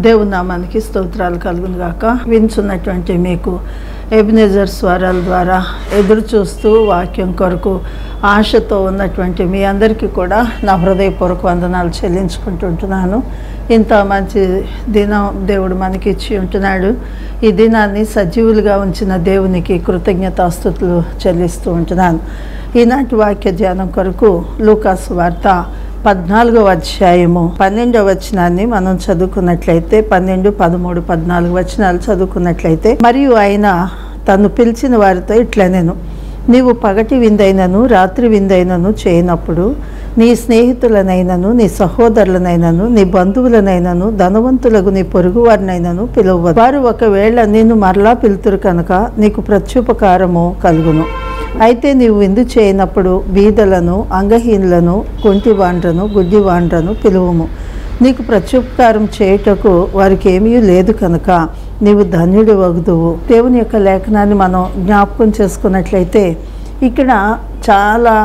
దేవుని నామానికి స్తోత్రాలు కలుగును గాక వించున్నటువంటి మీకు ఎబినేజర్ స్వరాల ద్వారా ఎదురు చూస్తూ వాక్యం కొరకు ఆశతో ఉన్నటువంటి మీ అందరికీ కూడా నా హృదయపూర్వక వందనాలు చెల్లించుకుంటుంటున్నాను ఇంత మంచి దినం దేవుడు మనకి ఇచ్చి ఉంటున్నాడు ఈ దినాన్ని సజీవులుగా ఉంచిన దేవునికి కృతజ్ఞతాస్థుతులు చెల్లిస్తూ ఉంటున్నాను ఈనాటి వాక్య ధ్యానం కొరకు లూకాసు వార్త పద్నాలుగవ అధ్యాయము పన్నెండవ వచనాన్ని మనం చదువుకున్నట్లయితే పన్నెండు పదమూడు పద్నాలుగు వచనాలు చదువుకున్నట్లయితే మరియు ఆయన తను పిలిచిన వారితో ఇట్లా నేను నీవు పగటి విందైనను రాత్రి విందైనను చేయనప్పుడు నీ స్నేహితులనైనను నీ సహోదరులనైనను నీ బంధువులనైనను ధనవంతులకు నీ పొరుగువారినైనను పిలువ వారు ఒకవేళ నిన్ను మరలా పిలుతురు కనుక నీకు ప్రత్యుపకారము కలుగును అయితే నీవు విందు చేయనప్పుడు బీదలను అంగహీనులను కుంటివాండ్రను గుడ్డివాండ్రను పిలువము నీకు ప్రత్యుపకారం చేయుటకు వారికి ఏమీ లేదు కనుక నీవు ధన్యుడు వగుదువు దేవుని యొక్క లేఖనాన్ని మనం జ్ఞాపకం చేసుకున్నట్లయితే ఇక్కడ చాలా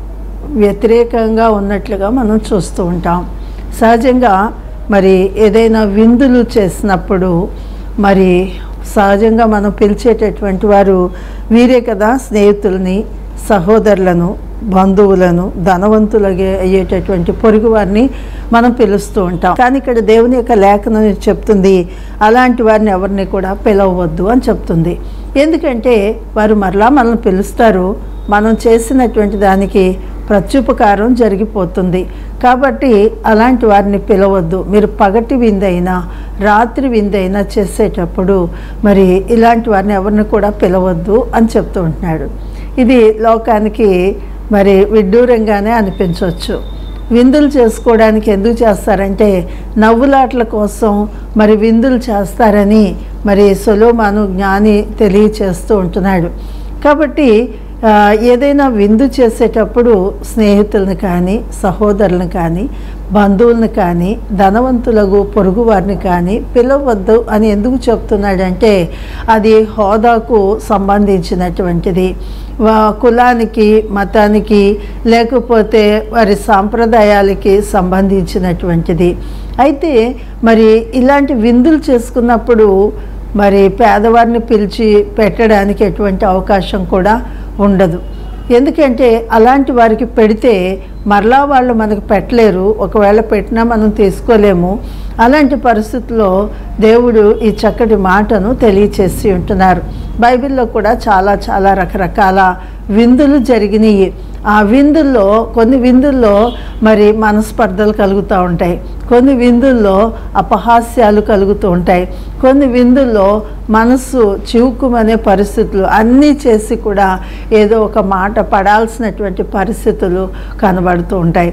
వ్యతిరేకంగా ఉన్నట్లుగా మనం చూస్తూ ఉంటాం సహజంగా మరి ఏదైనా విందులు చేసినప్పుడు మరి సహజంగా మనం పిలిచేటటువంటి వారు వీరే కదా స్నేహితులని సహోదరులను బంధువులను ధనవంతులగే అయ్యేటటువంటి పొరుగు వారిని మనం పిలుస్తూ ఉంటాం కానీ ఇక్కడ దేవుని యొక్క లేఖనం చెప్తుంది అలాంటి వారిని ఎవరిని కూడా పిలవద్దు అని చెప్తుంది ఎందుకంటే వారు మరలా మనల్ని పిలుస్తారు మనం చేసినటువంటి దానికి ప్రత్యుపకారం జరిగిపోతుంది కాబట్టి అలాంటి వారిని పిలవద్దు మీరు పగటి విందైనా రాత్రి విందైనా చేసేటప్పుడు మరి ఇలాంటి వారిని ఎవరిని కూడా పిలవద్దు అని చెప్తూ ఉంటున్నాడు ఇది లోకానికి మరి విడ్డూరంగానే అనిపించవచ్చు విందులు చేసుకోవడానికి ఎందుకు చేస్తారంటే నవ్వులాట్ల కోసం మరి విందులు చేస్తారని మరి సొలోమాను జ్ఞాని తెలియచేస్తూ ఉంటున్నాడు కాబట్టి ఆ, ఏదైనా విందు చేసేటప్పుడు స్నేహితులను కానీ సహోదరులను కానీ బంధువులను కానీ ధనవంతులకు పొరుగు వారిని కానీ పిలవద్దు అని ఎందుకు చెప్తున్నాడంటే అది హోదాకు సంబంధించినటువంటిది వా- కులానికి మతానికి లేకపోతే వారి సాంప్రదాయాలకి సంబంధించినటువంటిది అయితే మరి ఇలాంటి విందులు చేసుకున్నప్పుడు మరి పేదవారిని పిలిచి పెట్టడానికి ఎటువంటి అవకాశం కూడా ఉండదు ఎందుకంటే అలాంటి వారికి పెడితే మరలా వాళ్ళు మనకు పెట్టలేరు ఒకవేళ పెట్టినా మనం తీసుకోలేము అలాంటి పరిస్థితుల్లో దేవుడు ఈ చక్కటి మాటను తెలియచేసి ఉంటున్నారు బైబిల్లో కూడా చాలా చాలా రకరకాల విందులు జరిగినాయి ఆ విందుల్లో కొన్ని విందుల్లో మరి మనస్పర్ధలు కలుగుతూ ఉంటాయి కొన్ని విందుల్లో అపహాస్యాలు కలుగుతూ ఉంటాయి కొన్ని విందుల్లో మనస్సు చివుకుమనే పరిస్థితులు అన్నీ చేసి కూడా ఏదో ఒక మాట పడాల్సినటువంటి పరిస్థితులు కనబడుతూ ఉంటాయి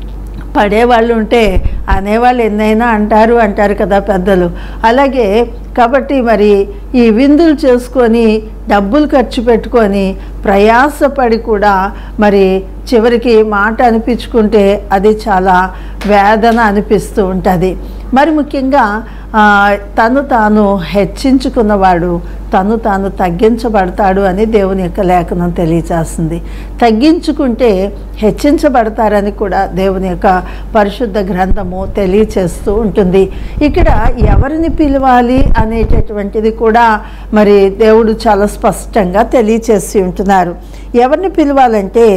పడేవాళ్ళు ఉంటే అనేవాళ్ళు ఎన్నైనా అంటారు అంటారు కదా పెద్దలు అలాగే కాబట్టి మరి ఈ విందులు చేసుకొని డబ్బులు ఖర్చు పెట్టుకొని ప్రయాసపడి కూడా మరి చివరికి మాట అనిపించుకుంటే అది చాలా వేదన అనిపిస్తూ ఉంటుంది మరి ముఖ్యంగా ఆ, తను తాను హెచ్చించుకున్నవాడు తను తాను తగ్గించబడతాడు అని దేవుని యొక్క లేఖనం తెలియజేస్తుంది తగ్గించుకుంటే హెచ్చించబడతారని కూడా దేవుని యొక్క పరిశుద్ధ గ్రంథము తెలియచేస్తూ ఉంటుంది ఇక్కడ ఎవరిని పిలవాలి అనేటటువంటిది కూడా మరి దేవుడు చాలా స్పష్టంగా తెలియచేసి ఉంటున్నారు ఎవరిని పిలవాలంటే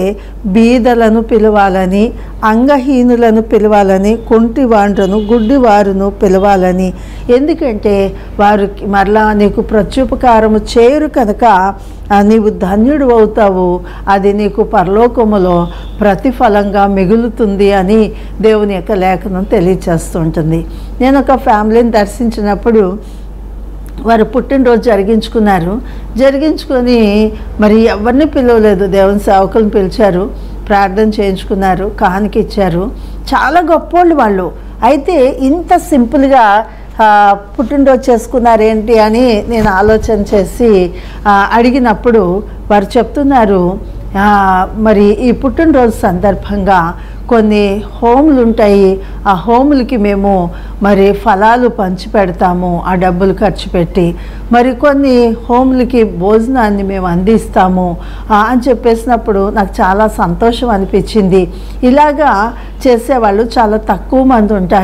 బీదలను పిలవాలని అంగహీనులను పిలవాలని కుంటివాండ్రను గుడ్డివారును పిలవాలని ఎందుకంటే వారికి మరలా నీకు ప్రత్యుపకారము చేయరు కనుక ఆ, నీవు ధన్యుడు అవుతావు అది నీకు పరలోకములో ప్రతిఫలంగా మిగులుతుంది అని దేవుని యొక్క లేఖనం తెలియచేస్తుంటుంది నేను ఒక ఫ్యామిలీని దర్శించినప్పుడు వారు పుట్టినరోజు జరిగించుకున్నారు జరిగించుకొని మరి ఎవరిని పిలవలేదు దేవుని సేవకులను పిలిచారు ప్రార్థన చేయించుకున్నారు కానుక ఇచ్చారు చాలా గొప్పోళ్ళు వాళ్ళు అయితే ఇంత సింపుల్గా ఆ, పుట్టినరోజు చేసుకున్నారేంటి అని నేను ఆలోచన చేసి ఆ, అడిగినప్పుడు వారు చెప్తున్నారు ఆ, మరి ఈ పుట్టినరోజు సందర్భంగా కొన్ని హోములు ఉంటాయి ఆ హోములకి మేము మరి ఫలాలు పంచి పెడతాము ఆ డబ్బులు ఖర్చు పెట్టి మరి కొన్ని హోములకి భోజనాన్ని మేము అందిస్తాము ఆ, అని చెప్పేసినప్పుడు నాకు చాలా సంతోషం అనిపించింది ఇలాగా చేసేవాళ్ళు చాలా తక్కువ మంది ఉంటారు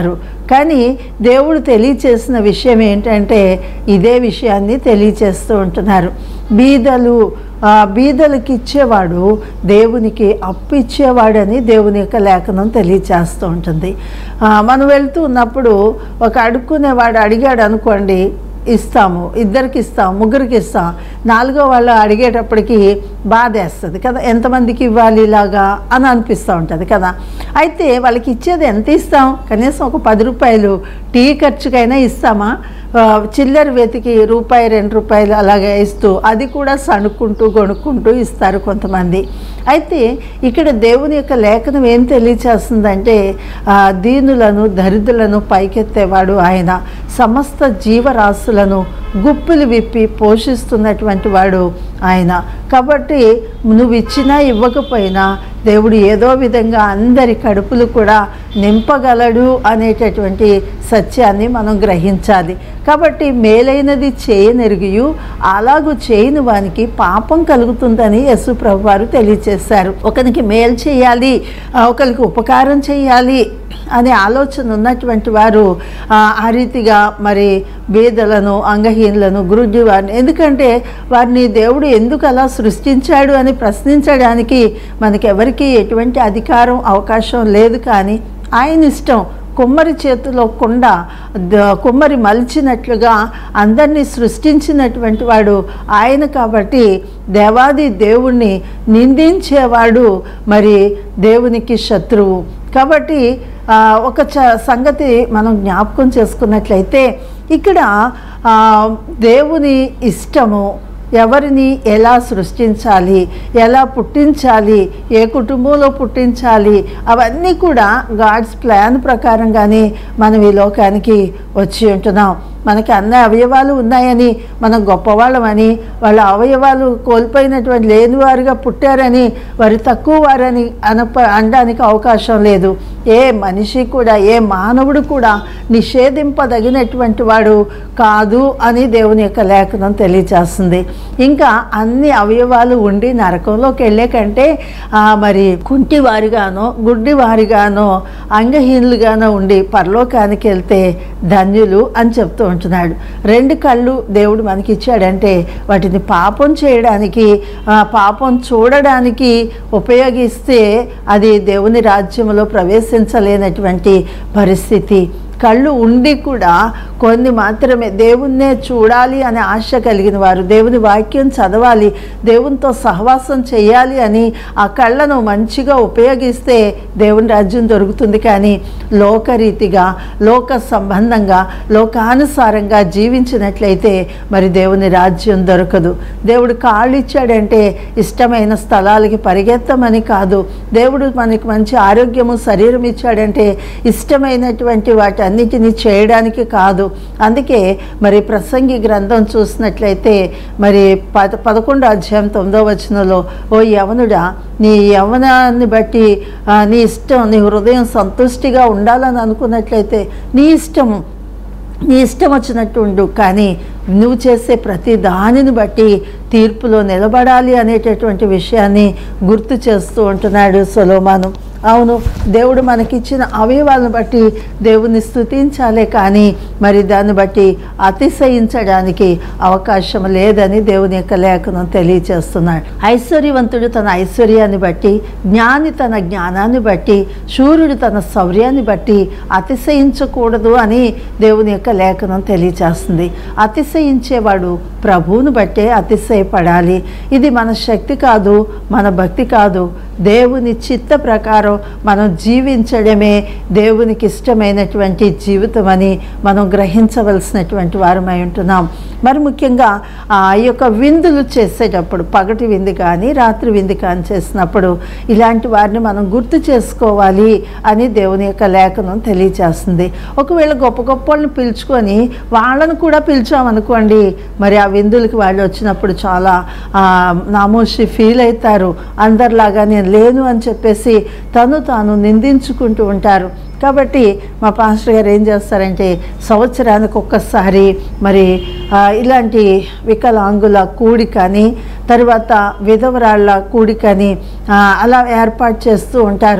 కానీ దేవుడు తెలియచేసిన విషయం ఏంటంటే ఇదే విషయాన్ని తెలియచేస్తూ ఉంటున్నారు బీదలు ఆ బీదలకి ఇచ్చేవాడు దేవునికి అప్పు ఇచ్చేవాడని దేవుని యొక్క లేఖనం తెలియచేస్తూ ఉంటుంది ఆ, మనం వెళ్తూ ఉన్నప్పుడు ఒక అడుక్కునేవాడు అడిగాడు అనుకోండి ఇస్తాము ఇద్దరికి ఇస్తాం ముగ్గురికి ఇస్తాం నాలుగో వాళ్ళు అడిగేటప్పటికి బాధేస్తుంది కదా ఎంతమందికి ఇవ్వాలి ఇలాగా అని అనిపిస్తూ ఉంటుంది కదా అయితే వాళ్ళకి ఇచ్చేది ఎంత ఇస్తాం కనీసం ఒక పది రూపాయలు టీ ఖర్చుకైనా ఇస్తామా ఆ, చిల్లర వెతికి రూపాయి రెండు రూపాయలు అలాగే ఇస్తూ అది కూడా సణుక్కుంటూ గొనుక్కుంటూ ఇస్తారు కొంతమంది అయితే ఇక్కడ దేవుని యొక్క లేఖనం ఏం తెలియచేస్తుందంటే ఆ, దీనులను దరిద్రులను పైకెత్తేవాడు ఆయన సమస్త జీవరాశులను గుప్పులు విప్పి పోషిస్తున్నటువంటి వాడు ఆయన కాబట్టి నువ్వు ఇచ్చినా ఇవ్వకపోయినా దేవుడు ఏదో విధంగా అందరి కడుపులు కూడా నింపగలడు అనేటటువంటి సత్యాన్ని మనం గ్రహించాలి కాబట్టి మేలైనది చేయనెరిగియు అలాగూ చేయని వానికి పాపం కలుగుతుందని యశు ప్రభు వారు తెలియచేశారు ఒకరికి మేలు చేయాలి ఆ, ఒకరికి ఉపకారం చేయాలి అనే ఆలోచన ఉన్నటువంటి వారు ఆ, ఆ రీతిగా మరి బీదలను అంగహీనులను గురుజు వారిని ఎందుకంటే వారిని దేవుడు ఎందుకు అలా సృష్టించాడు అని ప్రశ్నించడానికి మనకెవరికి ఎటువంటి అధికారం అవకాశం లేదు కానీ ఆయన ఇష్టం కుమ్మరి చేతిలో కుండ ద- కుమ్మరి మలిచినట్లుగా అందరినీ సృష్టించినటువంటి వాడు ఆయన కాబట్టి దేవాది దేవుణ్ణి నిందించేవాడు మరి దేవునికి శత్రువు కాబట్టి ఆ, ఒక చ సంగతి మనం జ్ఞాపకం చేసుకున్నట్లయితే ఇక్కడ ఆ, దేవుని ఇష్టము ఎవరిని ఎలా సృష్టించాలి ఎలా పుట్టించాలి ఏ కుటుంబంలో పుట్టించాలి అవన్నీ కూడా గాడ్స్ ప్లాన్ ప్రకారంగానే మనం ఈ లోకానికి వచ్చి ఉంటున్నాం మనకి అన్ని అవయవాలు ఉన్నాయని మనం గొప్పవాళ్ళమని వాళ్ళ అవయవాలు కోల్పోయినటువంటి లేనివారుగా పుట్టారని వారు తక్కువ వారని అనప అనడానికి అవకాశం లేదు ఏ మనిషి కూడా ఏ మానవుడు కూడా నిషేధింపదగినటువంటి వాడు కాదు అని దేవుని యొక్క లేఖనం తెలియచేస్తుంది ఇంకా అన్ని అవయవాలు ఉండి నరకంలోకి వెళ్ళే కంటే ఆ, మరి కుంటి వారిగానో గుడ్డి వారిగానో అంగహీనులుగానో ఉండి పరలోకానికి వెళ్తే ధన్యులు అని చెప్తూ ఉంటున్నాడు రెండు కళ్ళు దేవుడు మనకి ఇచ్చాడంటే వాటిని పాపం చేయడానికి ఆ, పాపం చూడడానికి ఉపయోగిస్తే అది దేవుని రాజ్యంలో ప్రవేశించలేనటువంటి పరిస్థితి కళ్ళు ఉండి కూడా కొన్ని మాత్రమే దేవుణ్ణే చూడాలి అనే ఆశ కలిగిన వారు దేవుని వాక్యం చదవాలి దేవునితో సహవాసం చేయాలి అని ఆ కళ్ళను మంచిగా ఉపయోగిస్తే దేవుని రాజ్యం దొరుకుతుంది కానీ లోకరీతిగా లోక సంబంధంగా లోకానుసారంగా జీవించినట్లయితే మరి దేవుని రాజ్యం దొరకదు దేవుడు కాళ్ళు ఇచ్చాడంటే ఇష్టమైన స్థలాలకి పరిగెత్తమని కాదు దేవుడు మనకి మంచి ఆరోగ్యము శరీరం ఇచ్చాడంటే ఇష్టమైనటువంటి వాటన్నిటిని చేయడానికి కాదు అందుకే మరి ప్రసంగి గ్రంథం చూసినట్లయితే మరి పద పదకొండు అధ్యాయం తొమ్మిదో వచనంలో ఓ యవనుడా నీ యవనాన్ని బట్టి ఆ, నీ ఇష్టం నీ హృదయం సంతుష్టిగా ఉండాలని అనుకున్నట్లయితే నీ ఇష్టము నీ ఇష్టం వచ్చినట్టు ఉండు కానీ నువ్వు చేసే ప్రతి దానిని బట్టి తీర్పులో నిలబడాలి అనేటటువంటి విషయాన్ని గుర్తు చేస్తూ ఉంటున్నాడు సొలోమాను అవును దేవుడు మనకిచ్చిన అవయవాలను బట్టి దేవుని స్థుతించాలే కానీ మరి దాన్ని బట్టి అతిశయించడానికి అవకాశం లేదని దేవుని యొక్క లేఖనం తెలియచేస్తున్నాడు ఐశ్వర్యవంతుడు తన ఐశ్వర్యాన్ని బట్టి జ్ఞాని తన జ్ఞానాన్ని బట్టి శూరుడు తన శౌర్యాన్ని బట్టి అతిశయించకూడదు అని దేవుని యొక్క లేఖనం తెలియచేస్తుంది అతిశయించేవాడు ప్రభువును బట్టే అతిశయపడాలి ఇది మన శక్తి కాదు మన భక్తి కాదు దేవుని చిత్త ప్రకారం మనం జీవించడమే దేవునికి ఇష్టమైనటువంటి జీవితం అని మనం గ్రహించవలసినటువంటి వారమై ఉంటున్నాం మరి ముఖ్యంగా ఆ యొక్క విందులు చేసేటప్పుడు పగటి విందు కానీ రాత్రి విందు కానీ చేసినప్పుడు ఇలాంటి వారిని మనం గుర్తు చేసుకోవాలి అని దేవుని యొక్క లేఖనం తెలియచేస్తుంది ఒకవేళ గొప్ప గొప్ప వాళ్ళని పిలుచుకొని వాళ్ళను కూడా పిలిచామనుకోండి మరి ఆ విందులకి వాళ్ళు వచ్చినప్పుడు చాలా ఆ, నామోషి ఫీల్ అవుతారు అందరిలాగా నేను లేను అని చెప్పేసి తను తాను నిందించుకుంటూ ఉంటారు కాబట్టి మా పాస్టర్ గారు ఏం చేస్తారంటే సంవత్సరానికి ఒక్కసారి మరి ఆ, ఇలాంటి వికలాంగుల కూడికని తర్వాత విధవరాళ్ళ కూడికని ఆ, అలా ఏర్పాటు చేస్తూ ఉంటారు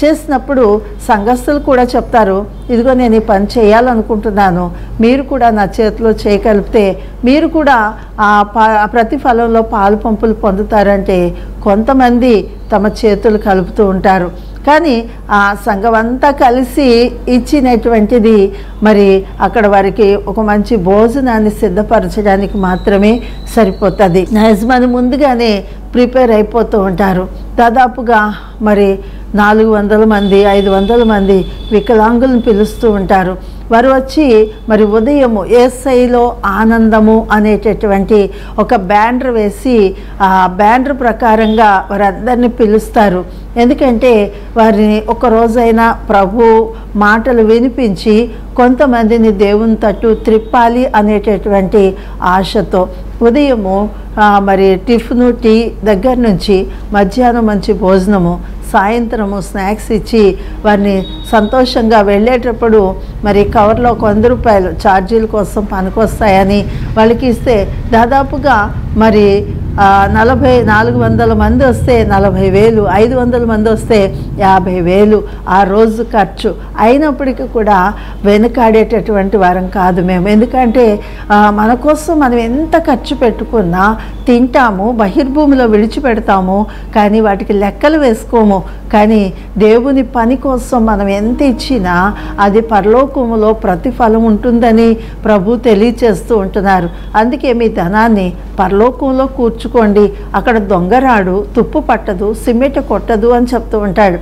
చేసినప్పుడు సంఘస్థులు కూడా చెప్తారు ఇదిగో నేను ఈ పని చేయాలనుకుంటున్నాను మీరు కూడా నా చేతిలో చేయగలిపితే మీరు కూడా ఆ పా ఆ ప్రతిఫలంలో పాలు పంపులు పొందుతారంటే కొంతమంది తమ చేతులు కలుపుతూ ఉంటారు కానీ ఆ సంఘం అంతా కలిసి ఇచ్చినటువంటిది మరి అక్కడ వారికి ఒక మంచి భోజనాన్ని సిద్ధపరచడానికి మాత్రమే సరిపోతుంది నా యజమాని ముందుగానే ప్రిపేర్ అయిపోతూ ఉంటారు దాదాపుగా మరి నాలుగు వందల మంది ఐదు వందల మంది వికలాంగులను పిలుస్తూ ఉంటారు వారు వచ్చి మరి ఉదయము ఏసైలో ఆనందము అనేటటువంటి ఒక బ్యానర్ వేసి ఆ బ్యానర్ ప్రకారంగా వారందరినీ పిలుస్తారు ఎందుకంటే వారిని ఒక రోజైనా ప్రభు మాటలు వినిపించి కొంతమందిని దేవుని తట్టు త్రిప్పాలి అనేటటువంటి ఆశతో ఉదయము ఆ, మరి టిఫిను టీ దగ్గర నుంచి మధ్యాహ్నం మంచి భోజనము సాయంత్రము స్నాక్స్ ఇచ్చి వారిని సంతోషంగా వెళ్ళేటప్పుడు మరి కవర్లో ఒక వంద రూపాయలు ఛార్జీల కోసం పనికొస్తాయని వాళ్ళకి ఇస్తే దాదాపుగా మరి ఆ, నలభై నాలుగు వందల మంది వస్తే నలభై వేలు ఐదు వందల మంది వస్తే యాభై వేలు ఆ రోజు ఖర్చు అయినప్పటికీ కూడా వెనుకాడేటటువంటి వారం కాదు మేము ఎందుకంటే ఆ, మన కోసం మనం ఎంత ఖర్చు పెట్టుకున్నా తింటాము బహిర్భూమిలో విడిచిపెడతాము కానీ వాటికి లెక్కలు వేసుకోము కానీ దేవుని పని కోసం మనం ఎంత ఇచ్చినా అది పరలోకములో ప్రతిఫలం ఉంటుందని ప్రభు తెలియచేస్తూ ఉంటున్నారు అందుకే మీ ధనాన్ని పరలోకంలో కూర్చుకోండి అక్కడ దొంగరాడు తుప్పు పట్టదు సిమెంట్ కొట్టదు అని చెప్తూ ఉంటాడు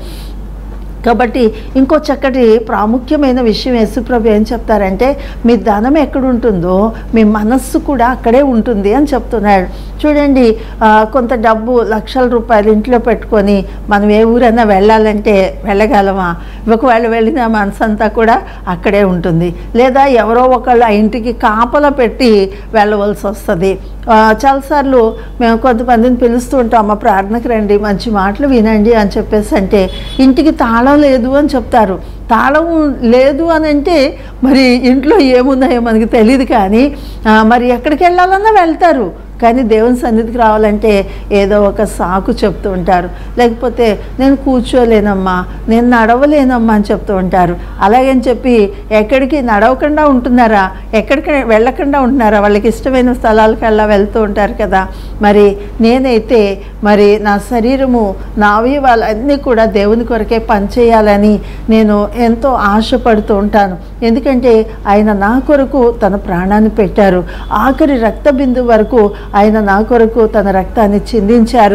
కాబట్టి ఇంకో చక్కటి ప్రాముఖ్యమైన విషయం యేసుప్రభు ఏం చెప్తారంటే మీ ధనం ఎక్కడుంటుందో మీ మనస్సు కూడా అక్కడే ఉంటుంది అని చెప్తున్నాడు చూడండి ఆ, కొంత డబ్బు లక్షల రూపాయలు ఇంట్లో పెట్టుకొని మనం ఏ ఊరైనా వెళ్ళాలంటే వెళ్ళగలమా ఒకవేళ వెళ్ళిన మనసు అంతా కూడా అక్కడే ఉంటుంది లేదా ఎవరో ఒకళ్ళు ఆ ఇంటికి కాపలా పెట్టి వెళ్ళవలసి వస్తుంది ఆ, చాలాసార్లు మేము కొంతమందిని పిలుస్తూ ఉంటాం అమ్మ ప్రార్థనకు రండి మంచి మాటలు వినండి అని చెప్పేసి అంటే ఇంటికి తాళం లేదు అని చెప్తారు తాళం లేదు అని అంటే మరి ఇంట్లో ఏమున్నాయో మనకి తెలియదు కానీ ఆ, మరి ఎక్కడికి వెళ్ళాలన్నా వెళ్తారు కానీ దేవుని సన్నిధికి రావాలంటే ఏదో ఒక సాకు చెప్తూ ఉంటారు లేకపోతే నేను కూర్చోలేనమ్మా నేను నడవలేనమ్మా అని చెప్తూ ఉంటారు అలాగని చెప్పి ఎక్కడికి నడవకుండా ఉంటున్నారా ఎక్కడికి వెళ్ళకుండా ఉంటున్నారా వాళ్ళకి ఇష్టమైన స్థలాలకు వెళ్ళా వెళ్తూ ఉంటారు కదా మరి నేనైతే మరి నా శరీరము నా అవయవాలన్నీ కూడా దేవుని కొరకే పనిచేయాలని నేను ఎంతో ఆశపడుతూ ఉంటాను ఎందుకంటే ఆయన నా కొరకు తన ప్రాణాన్ని పెట్టారు ఆఖరి రక్త బిందు వరకు ఆయన నా కొరకు తన రక్తాన్ని చిందించారు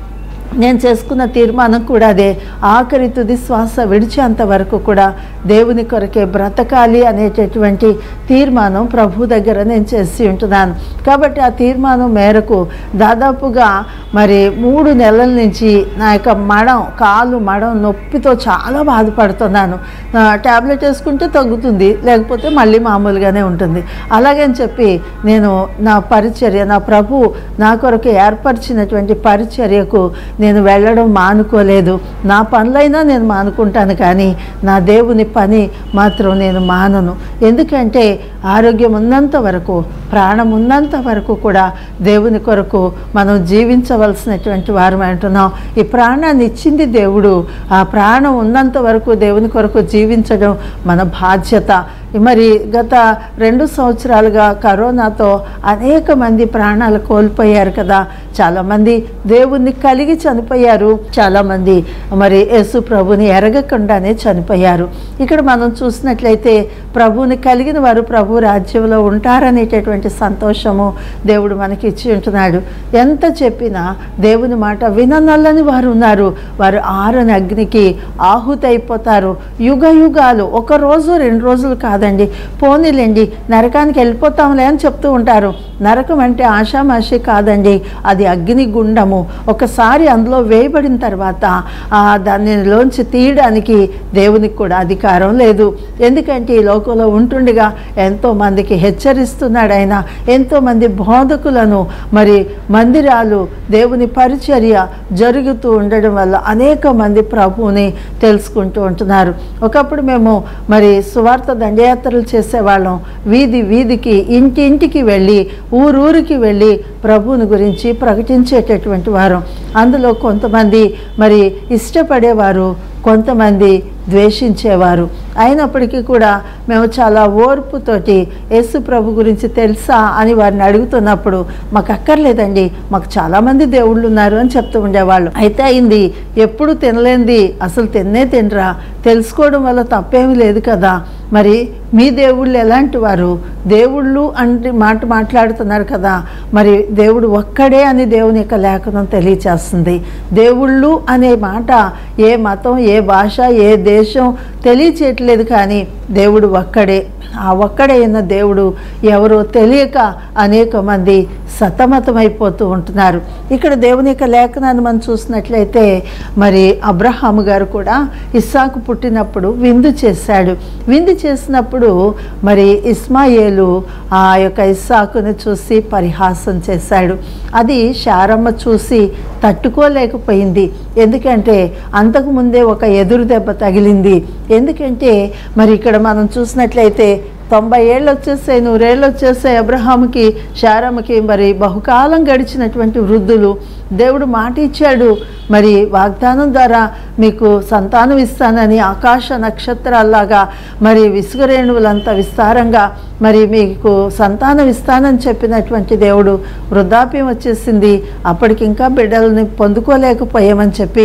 నేను చేసుకున్న తీర్మానం కూడా అదే ఆఖరి తుది శ్వాస విడిచేంత వరకు కూడా దేవుని కొరకే బ్రతకాలి అనేటటువంటి తీర్మానం ప్రభు దగ్గర నేను చేసి ఉంటున్నాను కాబట్టి ఆ తీర్మానం మేరకు దాదాపుగా మరి మూడు నెలల నుంచి నా యొక్క మడం కాలు మడం నొప్పితో చాలా బాధపడుతున్నాను ఆ, టాబ్లెట్ వేసుకుంటే తగ్గుతుంది లేకపోతే మళ్ళీ మామూలుగానే ఉంటుంది అలాగని చెప్పి నేను నా పరిచర్య నా ప్రభు నా కొరకు ఏర్పరిచినటువంటి పరిచర్యకు నేను వెళ్ళడం మానుకోలేదు నా పనులైనా నేను మానుకుంటాను కానీ నా దేవుని పని మాత్రం నేను మానను ఎందుకంటే ఆరోగ్యం ఉన్నంత వరకు ప్రాణం ఉన్నంత వరకు కూడా దేవుని కొరకు మనం జీవించవలసినటువంటి వారం అంటున్నాం ఈ ప్రాణాన్ని ఇచ్చింది దేవుడు ఆ ప్రాణం ఉన్నంత వరకు దేవుని కొరకు జీవించడం మన బాధ్యత మరి గత రెండు సంవత్సరాలుగా కరోనాతో అనేక మంది ప్రాణాలు కోల్పోయారు కదా చాలామంది దేవుణ్ణి కలిగి చనిపోయారు చాలామంది మరి యేసు ప్రభుని ఎరగకుండానే చనిపోయారు ఇక్కడ మనం చూసినట్లయితే ప్రభువుని కలిగిన వారు ప్రభు రాజ్యంలో ఉంటారనేటటువంటి సంతోషము దేవుడు మనకి ఇచ్చి ఉంటున్నాడు ఎంత చెప్పినా దేవుని మాట విననల్లని వారు ఉన్నారు వారు ఆరని అగ్నికి ఆహుతైపోతారు యుగ యుగాలు ఒక రోజు రెండు రోజులు కాదండి పోనీలేండి నరకానికి వెళ్ళిపోతాంలే అని చెప్తూ ఉంటారు నరకం అంటే ఆషామాషి కాదండి అది అగ్ని గుండము ఒకసారి అందులో వేయబడిన తర్వాత ఆ దానిలోంచి తీయడానికి దేవునికి కూడా అధికారం లేదు ఎందుకంటే ఈ లోకంలో ఉంటుండగా ఎంతో మందికి హెచ్చరిస్తున్నాడు ఆయన ఎంతో మంది బోధకులను మరి మందిరాలు దేవుని పరిచర్య జరుగుతూ ఉండడం వల్ల అనేక మంది ప్రభువుని తెలుసుకుంటూ ఉంటున్నారు ఒకప్పుడు మేము మరి సువార్త దండయాత్ర పాదయాత్రలు చేసేవాళ్ళం వీధి వీధికి ఇంటింటికి వెళ్ళి ఊరూరికి వెళ్ళి ప్రభువుని గురించి ప్రకటించేటటువంటి వారు అందులో కొంతమంది మరి ఇష్టపడేవారు కొంతమంది ద్వేషించేవారు అయినప్పటికీ కూడా మేము చాలా ఓర్పుతోటి యేసు ప్రభు గురించి తెలుసా అని వారిని అడుగుతున్నప్పుడు మాకు అక్కర్లేదండి మాకు చాలామంది దేవుళ్ళు ఉన్నారు అని చెప్తూ ఉండేవాళ్ళు అయితే అయింది ఎప్పుడు తినలేంది అసలు తిన్నే తినరా తెలుసుకోవడం వల్ల తప్పేమీ లేదు కదా మరి మీ దేవుళ్ళు ఎలాంటి వారు దేవుళ్ళు అంటే మాట మాట్లాడుతున్నారు కదా మరి దేవుడు ఒక్కడే అని దేవుని యొక్క లేఖనం తెలియచేస్తుంది దేవుళ్ళు అనే మాట ఏ మతం ఏ భాష ఏ దేశం తెలియచేయట్లేదు కానీ దేవుడు ఒక్కడే ఆ ఒక్కడే అయిన దేవుడు ఎవరో తెలియక అనేక మంది సతమతమైపోతూ ఉంటున్నారు ఇక్కడ దేవుని యొక్క లేఖనాన్ని మనం చూసినట్లయితే మరి అబ్రహాము గారు కూడా ఇస్సాకు పుట్టినప్పుడు విందు చేశాడు విందు చేసినప్పుడు మరి ఇస్మాయేలు ఆ యొక్క ఇస్సాకుని చూసి పరిహాసం చేశాడు అది శారమ్మ చూసి తట్టుకోలేకపోయింది ఎందుకంటే అంతకుముందే ఒక ఎదురు దెబ్బ తగిలింది ఎందుకంటే మరి ఇక్కడ మనం చూసినట్లయితే తొంభై ఏళ్ళు వచ్చేసాయి నూరేళ్ళు వచ్చేసాయి అబ్రహాముకి శారమ్మకి మరి బహుకాలం గడిచినటువంటి వృద్ధులు దేవుడు మాట ఇచ్చాడు మరి వాగ్దానం ద్వారా మీకు సంతానం ఇస్తానని ఆకాశ నక్షత్రాల్లాగా మరి విసుగరేణువులంత విస్తారంగా మరి మీకు సంతానం ఇస్తానని చెప్పినటువంటి దేవుడు వృద్ధాప్యం వచ్చేసింది అప్పటికి ఇంకా బిడ్డలని పొందుకోలేకపోయామని చెప్పి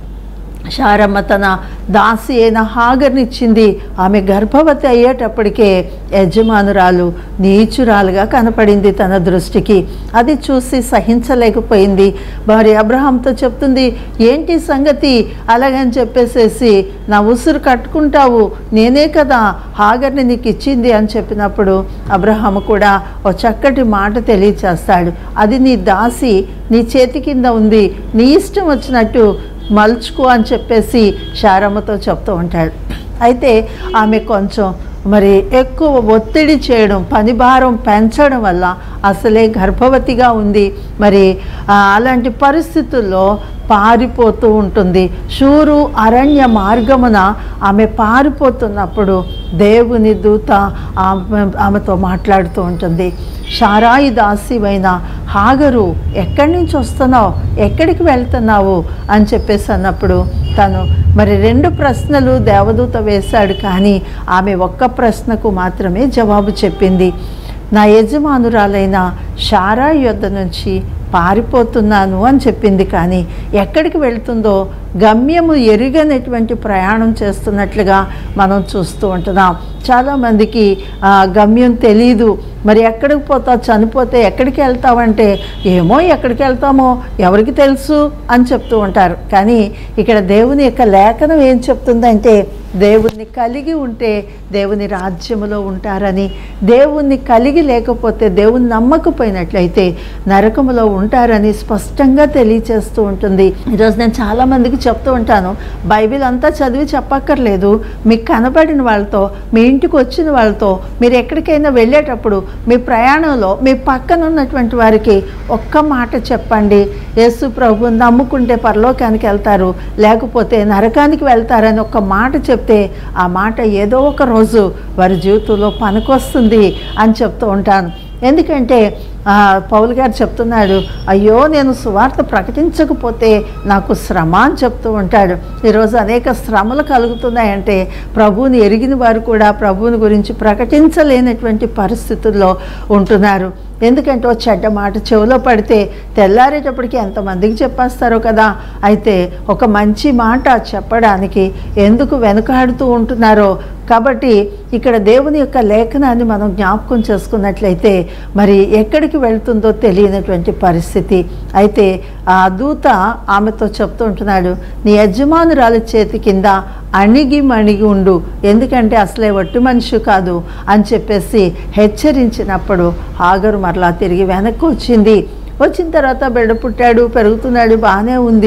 శారమ్మ తన దాసి అయిన హాగర్నిచ్చింది ఆమె గర్భవతి అయ్యేటప్పటికే యజమానురాలు నీచురాలుగా కనపడింది తన దృష్టికి అది చూసి సహించలేకపోయింది మరి అబ్రహాంతో చెప్తుంది ఏంటి సంగతి అలాగని చెప్పేసేసి నా ఉసురు కట్టుకుంటావు నేనే కదా హాగర్ని నీకు ఇచ్చింది అని చెప్పినప్పుడు అబ్రహాము కూడా ఒక చక్కటి మాట తెలియచేస్తాడు అది నీ దాసి నీ చేతి కింద ఉంది నీ ఇష్టం వచ్చినట్టు మలుచుకో అని చెప్పేసి శారమ్మతో చెప్తూ ఉంటాడు అయితే ఆమె కొంచెం మరి ఎక్కువ ఒత్తిడి చేయడం పని భారం పెంచడం వల్ల అసలే గర్భవతిగా ఉంది మరి ఆ, అలాంటి పరిస్థితుల్లో పారిపోతూ ఉంటుంది షూరు అరణ్య మార్గమున ఆమె పారిపోతున్నప్పుడు దేవుని దూత ఆమె ఆమెతో మాట్లాడుతూ ఉంటుంది షారాయి దాసివైన హాగరు ఎక్కడి నుంచి వస్తున్నావు ఎక్కడికి వెళ్తున్నావు అని చెప్పేసి అన్నప్పుడు తను మరి రెండు ప్రశ్నలు దేవదూత వేశాడు కానీ ఆమె ఒక్క ప్రశ్నకు మాత్రమే జవాబు చెప్పింది నా యజమానురాలైన షారా యొద్ద నుంచి పారిపోతున్నాను అని చెప్పింది కానీ ఎక్కడికి వెళ్తుందో గమ్యము ఎరుగనటువంటి ప్రయాణం చేస్తున్నట్లుగా మనం చూస్తూ ఉంటున్నాం చాలామందికి ఆ, గమ్యం తెలీదు మరి ఎక్కడికి పోతావు చనిపోతే ఎక్కడికి వెళ్తావంటే ఏమో ఎక్కడికి వెళ్తామో ఎవరికి తెలుసు అని చెప్తూ ఉంటారు కానీ ఇక్కడ దేవుని యొక్క లేఖనం ఏం చెప్తుందంటే దేవుణ్ణి కలిగి ఉంటే దేవుని రాజ్యములో ఉంటారని దేవుణ్ణి కలిగి లేకపోతే దేవుని నమ్మకపోయినట్లయితే నరకములో ఉంటారని స్పష్టంగా తెలియచేస్తూ ఉంటుంది ఈరోజు నేను చాలామందికి చెప్తూ ఉంటాను బైబిల్ అంతా చదివి చెప్పక్కర్లేదు మీకు కనబడిన వాళ్ళతో మీ ఇంటికి వచ్చిన వాళ్ళతో మీరు ఎక్కడికైనా వెళ్ళేటప్పుడు మీ ప్రయాణంలో మీ పక్కన ఉన్నటువంటి వారికి ఒక్క మాట చెప్పండి యేసు ప్రభు నమ్ముకుంటే పరలోకానికి వెళ్తారు లేకపోతే నరకానికి వెళ్తారని ఒక మాట చెప్తే ఆ మాట ఏదో ఒక రోజు వారి జీవితంలో పనికొస్తుంది అని చెప్తూ ఉంటాను ఎందుకంటే ఆ, పౌలు గారు చెప్తున్నాడు అయ్యో నేను సువార్త ప్రకటించకపోతే నాకు శ్రమ అని చెప్తూ ఉంటాడు ఈరోజు అనేక శ్రమలు కలుగుతున్నాయంటే ప్రభువుని ఎరిగిన వారు కూడా ప్రభువుని గురించి ప్రకటించలేనటువంటి పరిస్థితుల్లో ఉంటున్నారు ఎందుకంటే ఓ చెడ్డ మాట చెవిలో పడితే తెల్లారేటప్పటికి ఎంతమందికి చెప్పేస్తారో కదా అయితే ఒక మంచి మాట చెప్పడానికి ఎందుకు వెనుకాడుతూ ఉంటున్నారో కాబట్టి ఇక్కడ దేవుని యొక్క లేఖనాన్ని మనం జ్ఞాపకం చేసుకున్నట్లయితే మరి ఎక్కడికి వెళ్తుందో తెలియనటువంటి పరిస్థితి అయితే ఆ దూత ఆమెతో చెప్తూ ఉంటున్నాడు నీ యజమానురాలి చేతి కింద అణిగి మణిగి ఉండు ఎందుకంటే అసలే ఒట్టి మనిషి కాదు అని చెప్పేసి హెచ్చరించినప్పుడు హాగరు మరలా తిరిగి వెనక్కి వచ్చింది వచ్చిన తర్వాత బిడ్డ పుట్టాడు పెరుగుతున్నాడు బాగానే ఉంది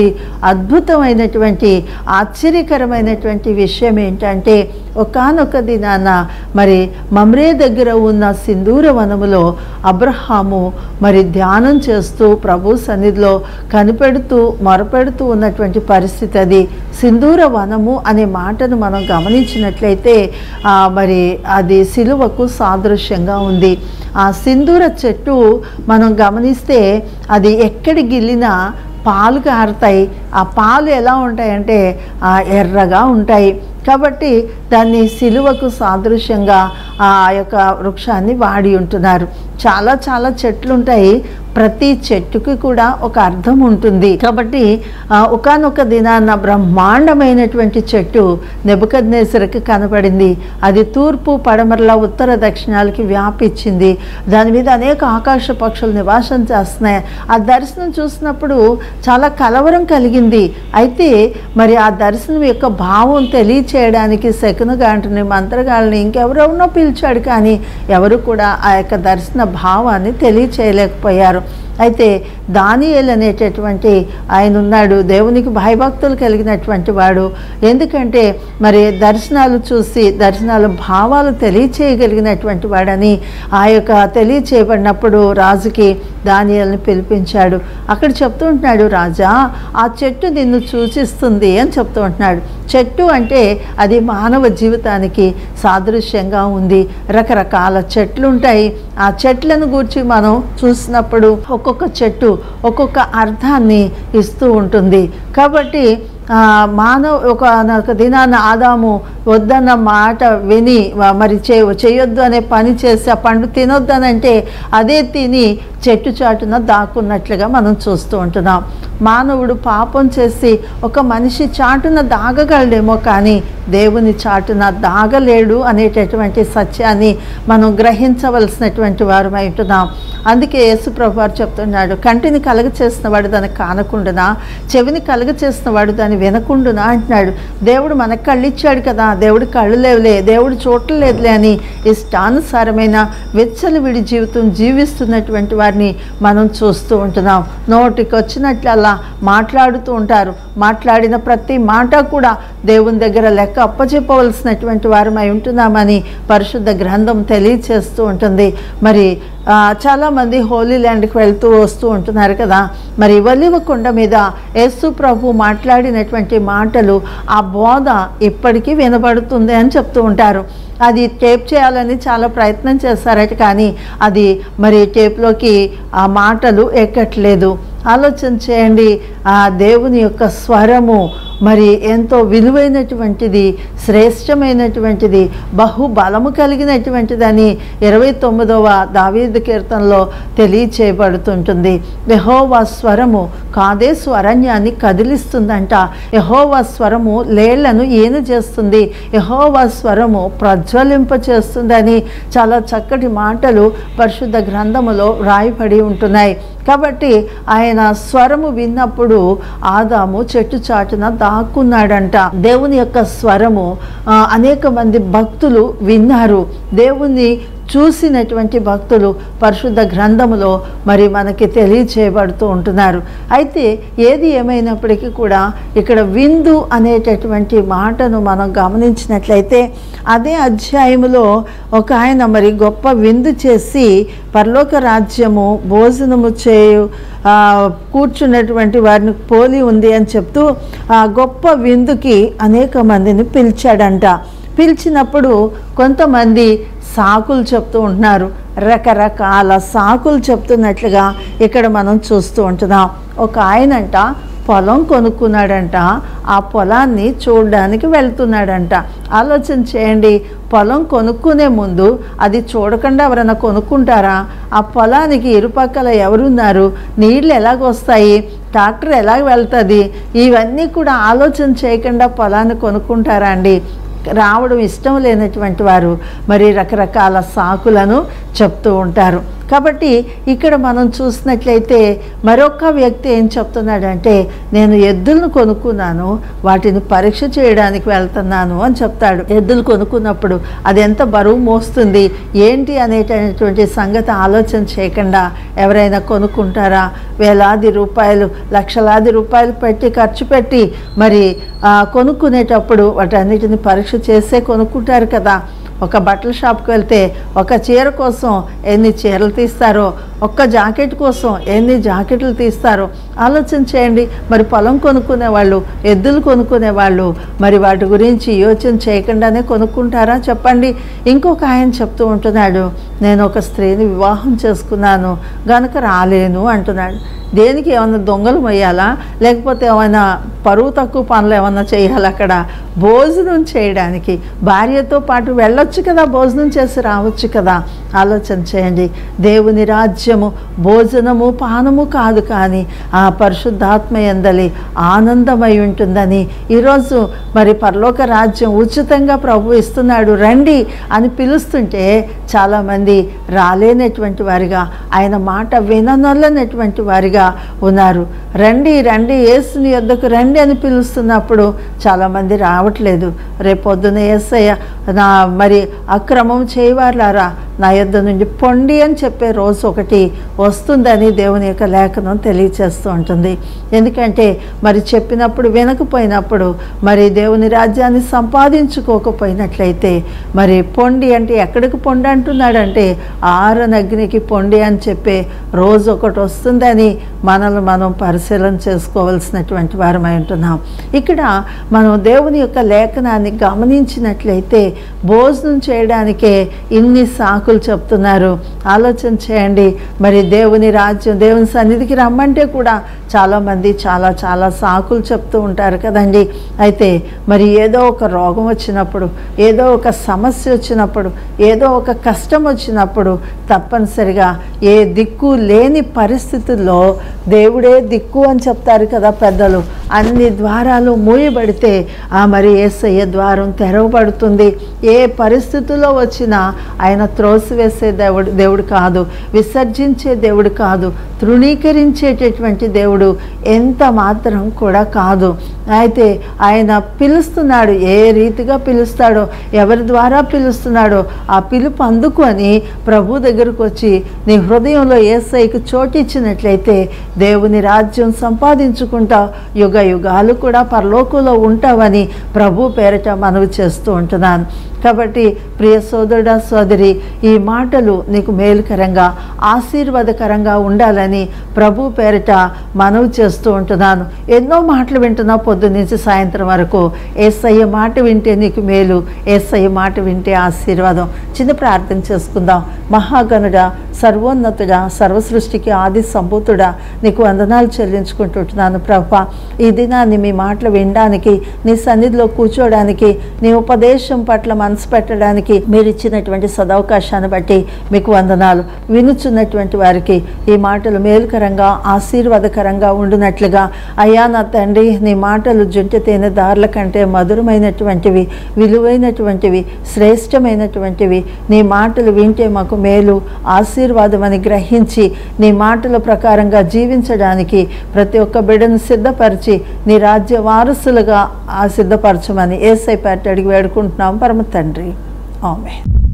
అద్భుతమైనటువంటి ఆశ్చర్యకరమైనటువంటి విషయం ఏంటంటే ఒకానొక దినాన మరి మమ్రే దగ్గర ఉన్న సింధూర వనములో అబ్రహాము మరి ధ్యానం చేస్తూ ప్రభు సన్నిధిలో కనిపెడుతూ మొరపెడుతూ ఉన్నటువంటి పరిస్థితి అది సింధూర వనము అనే మాటను మనం గమనించినట్లయితే ఆ, మరి అది సిలువకు సాదృశ్యంగా ఉంది ఆ సింధూర చెట్టు మనం గమనిస్తే అది ఎక్కడి గిల్లినా పాలు కారుతాయి ఆ పాలు ఎలా ఉంటాయంటే ఆ, ఎర్రగా ఉంటాయి కాబట్టి దాన్ని సిలువకు సాదృశ్యంగా ఆ యొక్క వృక్షాన్ని వాడి ఉంటున్నారు చాలా చాలా చెట్లు ఉంటాయి ప్రతి చెట్టుకి కూడా ఒక అర్థం ఉంటుంది కాబట్టి ఒకనొక దినాన బ్రహ్మాండమైనటువంటి చెట్టు నెబుకద్నేసరికి కనపడింది అది తూర్పు పడమరల ఉత్తర దక్షిణాలకి వ్యాపించింది దాని మీద అనేక ఆకాశ పక్షులు నివాసం చేస్తున్నాయి ఆ దర్శనం చూసినప్పుడు చాలా కలవరం కలిగింది అయితే మరి ఆ దర్శనం యొక్క భావం తెలియచేయడానికి శకునగాంటిని మంత్రగాళ్ళని ఇంకెవరెవరినో పిలిచాడు కానీ ఎవరు కూడా ఆ యొక్క దర్శన భావాన్ని తెలియచేయలేకపోయారు అయితే దానియేల్ అనేటటువంటి ఆయన ఉన్నాడు దేవునికి భయభక్తులు కలిగినటువంటి వాడు ఎందుకంటే మరి దర్శనాలు చూసి దర్శనాల భావాలు తెలియచేయగలిగినటువంటి వాడని ఆ యొక్క తెలియచేయబడినప్పుడు రాజుకి దానియల్ని పిలిపించాడు అక్కడ చెప్తూ ఉంటున్నాడు రాజా ఆ చెట్టు నిన్ను సూచిస్తుంది అని చెప్తూ ఉంటున్నాడు చెట్టు అంటే అది మానవ జీవితానికి సాదృశ్యంగా ఉంది రకరకాల చెట్లు ఉంటాయి ఆ చెట్లను గూర్చి మనం చూసినప్పుడు ఒక్కొక్క చెట్టు ఒక్కొక్క అర్థాన్ని ఇస్తూ ఉంటుంది కాబట్టి ఆ, మానవ ఒక ఒక దినాన ఆదాము వద్దన్న మాట విని వ- మరి చే చేయొద్దు అనే పని చేసి ఆ పండు తినొద్దనంటే అదే తిని చెట్టు చాటున దాక్కున్నట్లుగా మనం చూస్తూ ఉంటున్నాం మానవుడు పాపం చేసి ఒక మనిషి చాటున దాగగలడేమో కానీ దేవుని చాటున దాగలేడు అనేటటువంటి సత్యాన్ని మనం గ్రహించవలసినటువంటి వారమై ఉంటున్నాం అందుకే యేసు ప్రభు వారు చెప్తున్నాడు కంటిని కలగ చేసిన వాడు దాన్ని కానకుండునా చెవిని కలగ చేసిన వాడు దాన్ని వినకుండునా అంటున్నాడు దేవుడు మనకు కళ్ళు ఇచ్చాడు కదా దేవుడు కళ్ళు లేవులే దేవుడు చూడలేదులే అని ఇష్టానుసారమైన విచ్చలవిడి జీవితం జీవిస్తున్నటువంటి వారిని మనం చూస్తూ ఉంటున్నాం నోటికి వచ్చినట్లల్లా మాట్లాడుతూ ఉంటారు మాట్లాడిన ప్రతి మాట కూడా దేవుని దగ్గర లెక్క అప్పచెప్పవలసినటువంటి వారమై ఉంటున్నామని పరిశుద్ధ గ్రంథం తెలియచేస్తూ ఉంటుంది మరి ఆ, చాలామంది హోలీ ల్యాండ్కి వెళ్తూ వస్తూ ఉంటున్నారు కదా మరి ఒలివ కొండ మీద యేసు ప్రభు మాట్లాడినటువంటి మాటలు ఆ బోధ ఇప్పటికీ వినబడుతుంది అని చెప్తూ ఉంటారు అది టేప్ చేయాలని చాలా ప్రయత్నం చేశారట కానీ అది మరి టేప్లోకి ఆ మాటలు ఎక్కట్లేదు ఆలోచన చేయండి ఆ దేవుని యొక్క స్వరము మరి ఎంతో విలువైనటువంటిది శ్రేష్టమైనటువంటిది బహుబలము కలిగినటువంటిదని ఇరవై తొమ్మిదవ దావీదు కీర్తనలో తెలియచేయబడుతుంటుంది యహోవా స్వరము కాదేశు అరణ్యాన్ని కదిలిస్తుందంట యహోవా స్వరము లేళ్లను ఈన చేస్తుంది యహోవా స్వరము ప్రజ్వలింప చేస్తుందని చాలా చక్కటి మాటలు పరిశుద్ధ గ్రంథములో రాయబడి ఉంటున్నాయి కాబట్టి ఆయన స్వరము విన్నప్పుడు ఆదాము చెట్టు చాటున దాక్కున్నాడంట దేవుని యొక్క స్వరము ఆ, అనేక మంది భక్తులు విన్నారు దేవుని చూసినటువంటి భక్తులు పరిశుద్ధ గ్రంథములో మరి మనకి తెలియచేయబడుతూ ఉంటున్నారు అయితే ఏది ఏమైనప్పటికీ కూడా ఇక్కడ విందు అనేటటువంటి మాటను మనం గమనించినట్లయితే అదే అధ్యాయములో ఒక ఆయన మరి గొప్ప విందు చేసి పరలోక రాజ్యము భోజనము చేయు ఆ, కూర్చున్నటువంటి వారిని పోలి ఉంది అని చెప్తూ ఆ గొప్ప విందుకి అనేక మందిని పిలిచాడంట పిలిచినప్పుడు కొంతమంది సాకులు చెప్తూ ఉంటున్నారు రకరకాల సాకులు చెప్తున్నట్లుగా ఇక్కడ మనం చూస్తూ ఉంటున్నాం ఒక ఆయనంట పొలం కొనుక్కున్నాడంట ఆ పొలాన్ని చూడడానికి వెళ్తున్నాడంట ఆలోచన చేయండి పొలం కొనుక్కునే ముందు అది చూడకుండా ఎవరైనా కొనుక్కుంటారా ఆ పొలానికి ఇరుపక్కల ఎవరున్నారు నీళ్ళు ఎలాగొస్తాయి ట్రాక్టర్ ఎలాగ వెళ్తుంది ఇవన్నీ కూడా ఆలోచన చేయకుండా పొలాన్ని కొనుక్కుంటారా అండి రావడం ఇష్టం లేనటువంటి వారు మరి రకరకాల సాకులను చెప్తూ ఉంటారు కాబట్టి ఇక్కడ మనం చూసినట్లయితే మరొక వ్యక్తి ఏం చెప్తున్నాడంటే నేను ఎద్దులను కొనుక్కున్నాను వాటిని పరీక్ష చేయడానికి వెళ్తున్నాను అని చెప్తాడు ఎద్దులు కొనుక్కున్నప్పుడు అది ఎంత బరువు మోస్తుంది ఏంటి అనేటటువంటి సంగతి ఆలోచన చేయకుండా ఎవరైనా కొనుక్కుంటారా వేలాది రూపాయలు లక్షలాది రూపాయలు పెట్టి ఖర్చు పెట్టి మరి ఆ, కొనుక్కునేటప్పుడు వాటన్నిటిని పరీక్ష చేసే కొనుక్కుంటారు కదా ఒక బట్టల షాప్కి వెళ్తే ఒక చీర కోసం ఎన్ని చీరలు తీస్తారో ఒక్క జాకెట్ కోసం ఎన్ని జాకెట్లు తీస్తారో ఆలోచన చేయండి మరి పొలం కొనుక్కునే వాళ్ళు ఎద్దులు కొనుక్కునే వాళ్ళు మరి వాటి గురించి యోచన చేయకుండానే కొనుక్కుంటారా చెప్పండి ఇంకొక ఆయన చెప్తూ ఉంటున్నాడు నేను ఒక స్త్రీని వివాహం చేసుకున్నాను గనుక రాలేను అంటున్నాడు దేనికి ఏమన్నా దొంగలు మొయ్యాలా లేకపోతే ఏమైనా పరువు తక్కువ పనులు ఏమన్నా చేయాలి అక్కడ భోజనం చేయడానికి భార్యతో పాటు వెళ్ళొచ్చు కదా భోజనం చేసి రావచ్చు కదా ఆలోచన చేయండి దేవుని రాజ్యము భోజనము పానము కాదు కానీ ఆ పరిశుద్ధాత్మ ఎందలి ఆనందమై ఉంటుందని ఈరోజు మరి పరలోక రాజ్యం ఉచితంగా ప్రభు ఇస్తున్నాడు రండి అని పిలుస్తుంటే చాలామంది రాలేనటువంటి వారిగా ఆయన మాట విననొల్లనటువంటి వారిగా ఉన్నారు రండి రండి యేసుని యొద్దకు రండి అని పిలుస్తున్నప్పుడు చాలామంది రావట్లేదు రేపొద్దున యేసయ్య నా మరి అక్రమం చేయవారులారా నా యొద్ద నుండి పొండి అని చెప్పే రోజు ఒకటి వస్తుందని దేవుని యొక్క లేఖనం తెలియచేస్తూ ఉంటుంది ఎందుకంటే మరి చెప్పినప్పుడు వినకపోయినప్పుడు మరి దేవుని రాజ్యాన్ని సంపాదించుకోకపోయినట్లయితే మరి పొండి అంటే ఎక్కడికి పొండి అంటున్నాడంటే ఆరనగ్నికి పొండి అని చెప్పే రోజు ఒకటి వస్తుందని మనల్ని మనం పరిశీలన చేసుకోవాల్సినటువంటి వారమై ఉంటున్నాం ఇక్కడ మనం దేవుని యొక్క లేఖనాన్ని గమనించినట్లయితే భోజనం చేయడానికే ఇన్ని సాకులు చెప్తున్నారు ఆలోచన చేయండి మరి దేవుని రాజ్యం దేవుని సన్నిధికి రమ్మంటే కూడా చాలామంది చాలా చాలా సాకులు చెప్తూ ఉంటారు కదండి అయితే మరి ఏదో ఒక రోగం వచ్చినప్పుడు ఏదో ఒక సమస్య వచ్చినప్పుడు ఏదో ఒక కష్టం వచ్చినప్పుడు తప్పనిసరిగా ఏ దిక్కు లేని పరిస్థితుల్లో దేవుడే దిక్కు అని చెప్తారు కదా పెద్దలు అన్ని ద్వారాలు మూయబడితే ఆ మరి ఏసయ్య ద్వారం తెరవబడుతుంది ఏ పరిస్థితుల్లో వచ్చినా ఆయన త్రోసివేసే దేవుడు దేవుడు కాదు విసర్జించే దేవుడు కాదు తృణీకరించేటటువంటి దేవుడు ఎంత మాత్రం కూడా కాదు అయితే ఆయన పిలుస్తున్నాడు ఏ రీతిగా పిలుస్తాడో ఎవరి ద్వారా పిలుస్తున్నాడో ఆ పిలుపు అందుకొని ప్రభు దగ్గరకు వచ్చి నీ హృదయంలో ఏసైకి చోటిచ్చినట్లయితే దేవుని రాజ్యం సంపాదించుకుంటా యుగ యుగాలు కూడా పరలోకంలో ఉంటావని ప్రభు పేరిట మనవి చేస్తూ ఉంటున్నాను కాబట్టి ప్రియ సోదరుడ సోదరి ఈ మాటలు నీకు మేలుకరంగా ఆశీర్వాదకరంగా ఉండాలని ప్రభు పేరిట మనవి చేస్తూ ఉంటున్నాను ఎన్నో మాటలు వింటున్నా పొద్దు నుంచి సాయంత్రం వరకు ఏసయ్య మాట వింటే నీకు మేలు ఏసయ్య మాట వింటే ఆశీర్వాదం చిన్న ప్రార్థన చేసుకుందాం మహాగణుడ సర్వోన్నతుడా సర్వసృష్టికి ఆది సంభూతుడా నీకు వందనాలు చెల్లించుకుంటుంటున్నాను ప్రభా ఈ దినాన్ని మీ మాటలు వినడానికి నీ సన్నిధిలో కూర్చోడానికి నీ ఉపదేశం పట్ల మనసు పెట్టడానికి మీరు ఇచ్చినటువంటి సదవకాశాన్ని బట్టి మీకు వందనాలు వినుచున్నటువంటి వారికి ఈ మాటలు మేలుకరంగా ఆశీర్వాదకరంగా ఉండినట్లుగా అయ్యా నా తండ్రి నీ మాటలు జుంటి తేనె దారుల కంటే మధురమైనటువంటివి విలువైనటువంటివి శ్రేష్టమైనటువంటివి నీ మాటలు వింటే మాకు మేలు ఆశీర్వాదమని గ్రహించి నీ మాటల ప్రకారంగా జీవించడానికి ప్రతి ఒక్క బిడ్డను సిద్ధపరిచి నీ రాజ్య వారసులుగా ఆ సిద్ధపరచమని ఏసై పేట అడిగి వేడుకుంటున్నాం పరమ తండ్రి ఆమె